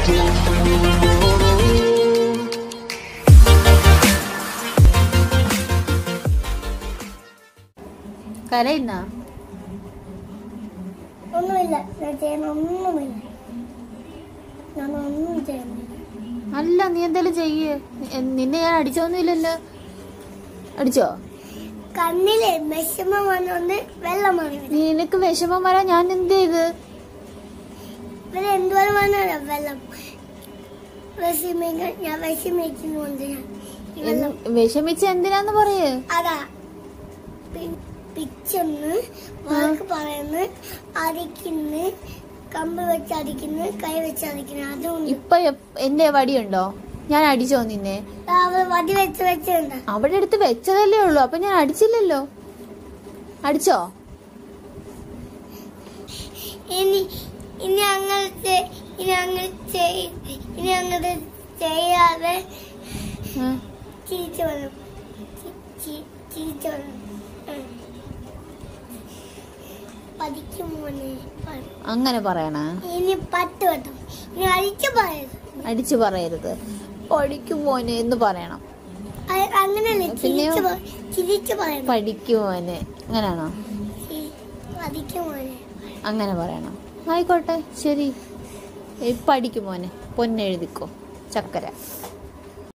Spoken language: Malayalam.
കരയുന്ന ഒന്നുമില്ല ഞാൻ ചെയ്യുന്ന ഒന്നുമില്ല ഞാൻ ഒന്നും ചെയ്യുന്നില്ല അല്ല നീ എന്തായാലും ചെയ്യ് എ- നിന്നെ ഞാൻ അടിച്ചൊന്നുമില്ലല്ലോ അടിച്ചോ കണ്ണിലെ വിഷമം വന്നുകൊണ്ട് വെള്ളം മറി വരും നിനക്ക് വിഷമം വരാൻ ഞാൻ എന്ത് ചെയ്ത് ഇവര് എന്തുപോലെ വന്നാലോ വെള്ളം വിഷമിക്കാൻ ഞാൻ വിഷമിക്കുന്നുണ്ട് ഞാൻ ഈ വെള്ളം എന്ന് വിഷമിച്ച് എന്തിനാന്ന് പറയ് അതാ പി- പിച്ചെന്ന് വാക്ക് പറയുന്നു അടിക്കുന്നു കമ്പ് വെച്ച് അടിക്കുന്നു കൈ വെച്ച് അടിക്കുന്നു അതുകൊണ്ട് ഇപ്പൊ എപ്- എന്റെ വടിയുണ്ടോ ഞാൻ അടിച്ചോ നിന്നെ അവ വടി വെച്ച് വെച്ചിട്ടുണ്ട് അവിടെ എടുത്ത് വെച്ചതല്ലേ ഉള്ളൂ അപ്പൊ ഞാൻ അടിച്ചില്ലല്ലോ അടിച്ചോ ഇനി ഇനി അങ്ങനെ ചെ- ഇനി അങ്ങനെ ചെയ്- ഇനി അങ്ങനെ ചെയ്യാതെ ആ. ചീച്ച വരും ചി- ചി- ചീച്ച വരും ഉം. പതിക്കും മോനെ പറ- അങ്ങനെ പറയണ ഇനി പത്ത് വട്ടം ഇനി അഴിച്ചു പറയരുത് അടിച്ചു പറയരുത് പഠിക്കും മോനെ എന്ന് പറയണം അ- അങ്ങനെയല്ലേ പിന്നെയോ? ചിരിച്ചു പ- ചിരിച്ചു പറയണം പഠിക്കും മോനെ അങ്ങനെയാണോ ചി- പതിക്കും മോനെ അങ്ങനെ പറയണം ആയിക്കോട്ടെ ശരി ഏ, പഠിക്കും മോനെ പൊന്നെഴുതിക്കോ ചക്കര